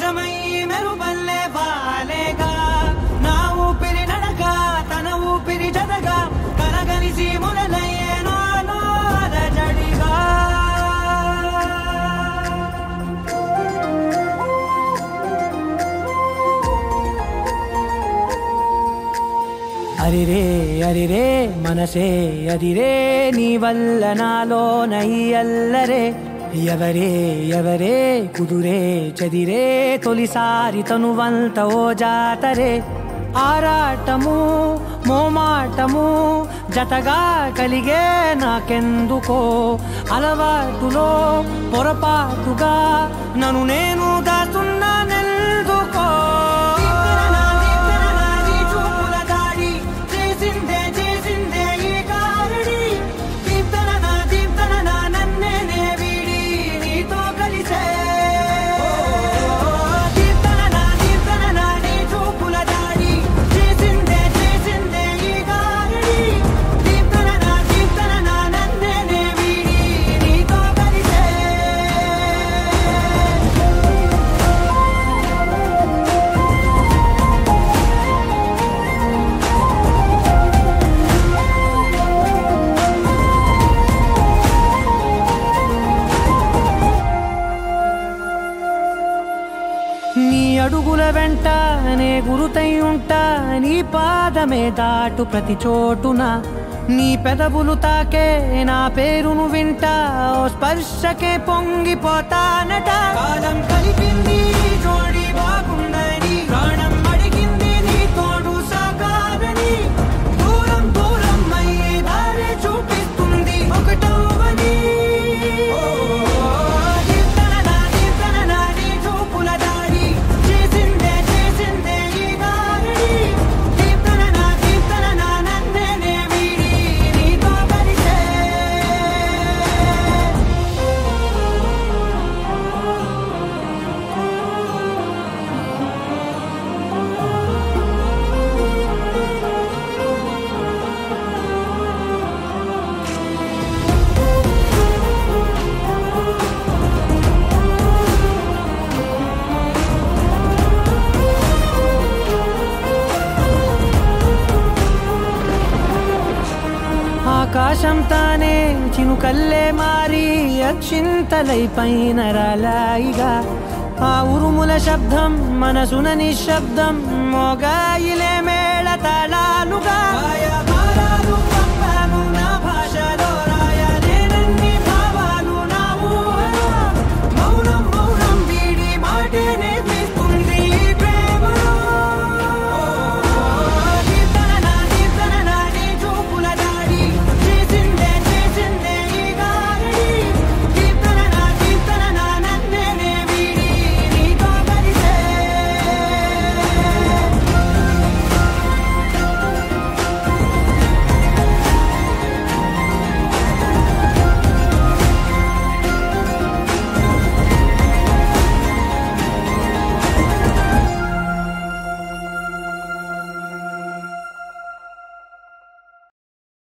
వర్షమై మెరుపల్లే వాలేగా నా ఊపిరి నడక తన ఊపిరి జతగా కలగలిసి మొదలయ్యే నాలో అలజడిగా అరిరే అరిరే మనసే అదిరే నీ వల్ల నాలో నై అల్లరే ఎవరే ఎవరే కుదురే చదిరే తొలిసారి తనువంత ఓ జాతరే ఆరాటము మోమాటము జతగా కలిగే నాకెందుకో అలవాటులో పొరపాటుగా నన్ను నేను దాస్తున్నానెందుకో చేసిందే చేసిందే ఈ కారుడి దీప్తన నా దీప్తన నా నన్నే నే వీడి నీతో కలిసే దీప్తన నా దీప్తన నా నీ చూపుల దాడి చేసిందే చేసిందే ఈ కారుడి దీప్తన నా దీప్తన నా నన్నే నే వీడి నీతో కలిసే నీ అడుగుల వెంట నే గురుతై ఉంటా నీ పాదమే దాటు ప్రతి చోటున నీ పెదవులు తాకే నా పేరును వింటా ఓ స్పర్శకే పొంగిపోతానట కాలం కలిపింది జోడి బాగుందని ప్రాణం అడిగింది నీ తోడు సాగాలని దూరం దూరం అయ్యి దారి చూపిస్తుంది ఒకటవని దీప్తననా దీప్తననా నీ చూపుల దాడి చేసిందే చేసిందే ఈ దారి దీప్తననా దీప్తననా నన్నే నే వీడి నీతో కలిసే ఆకాశం తానే చినుకల్లే మారి అక్షింతలై పైన రాలాయిగా ఆ ఉరుముల శబ్దం మనసున నిశ్శబ్దం మోగాయిలేమే